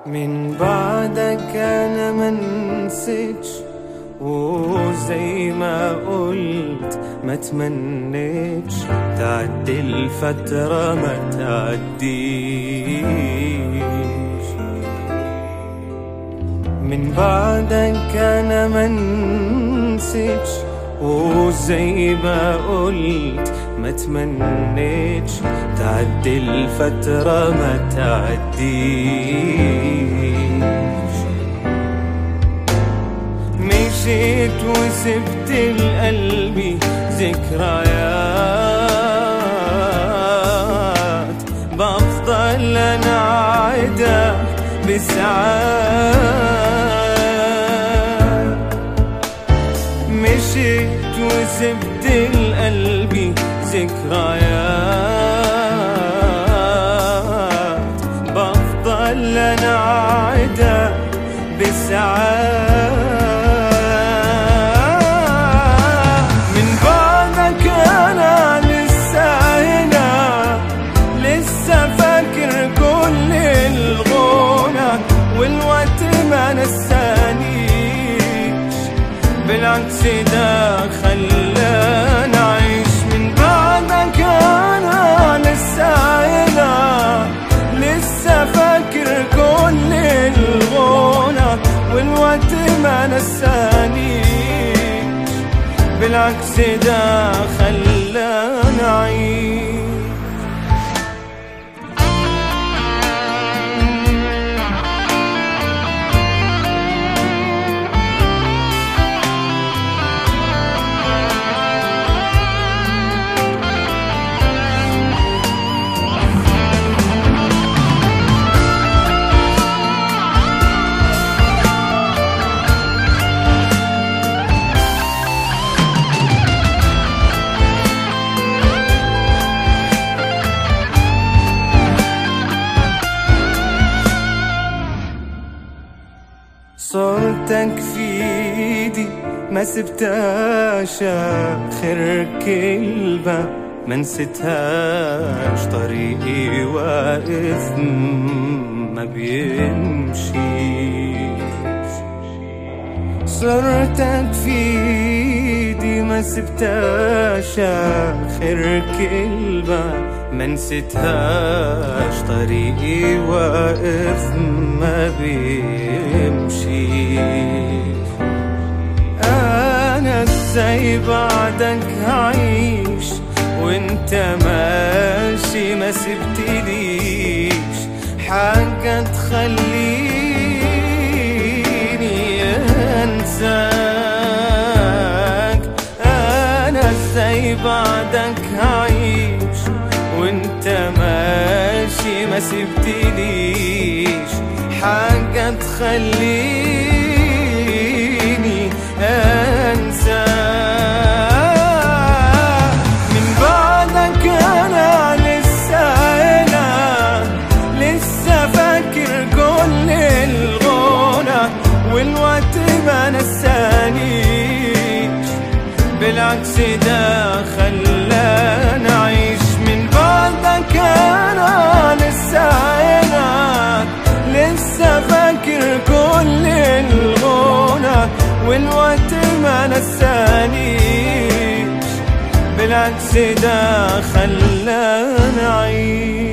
من بعدك انا منسيتش وزي ما قلت ما تمنيتش تعدي الفترة ما تعديش من بعدك انا منسيتش وزي ما قلت ما تمنيتش تعدي الفترة ما تعديش مشيت وسبت لقلبي ذكريات بفضل انا عايدة بساعات مشيت وسبت لقلبي ذكريات بفضل انا عايدة بساعات من بعدك انا لسه هنا لسه فاكر كل الغنى والوقت ما نسانيش بالعكس ده خلاني اعيش من بعدك انا لسه هنا لسه فاكر كل الغنى والوقت ما نسانيش بالعكس ده خلاني اعيش صورتك في ايدي ما سبتهاش اخر كلمة ما نسيتهاش طريقي واقف ما بيمشيش صورتك في ايدي ما سبتهاش اخر كلمة ما نسيتهاش طريقي واقف ما بيمشيش انا ازاي بعدك هعيش وانت ماشي ما سبتليش حاجة تخليني انساك انا ازاي بعدك هعيش وانت ماشي ما سبتليش حاجة تخليني انساك من بعدك انا لسه هنا لسه فاكر كل الغنى والوقت ما نسانيش بالعكس ده خلاني اعيش من بعدك انا لسه هنا لسه فاكر كل الغنى والوقت ما نسانيش بالعكس ده خلاني اعيش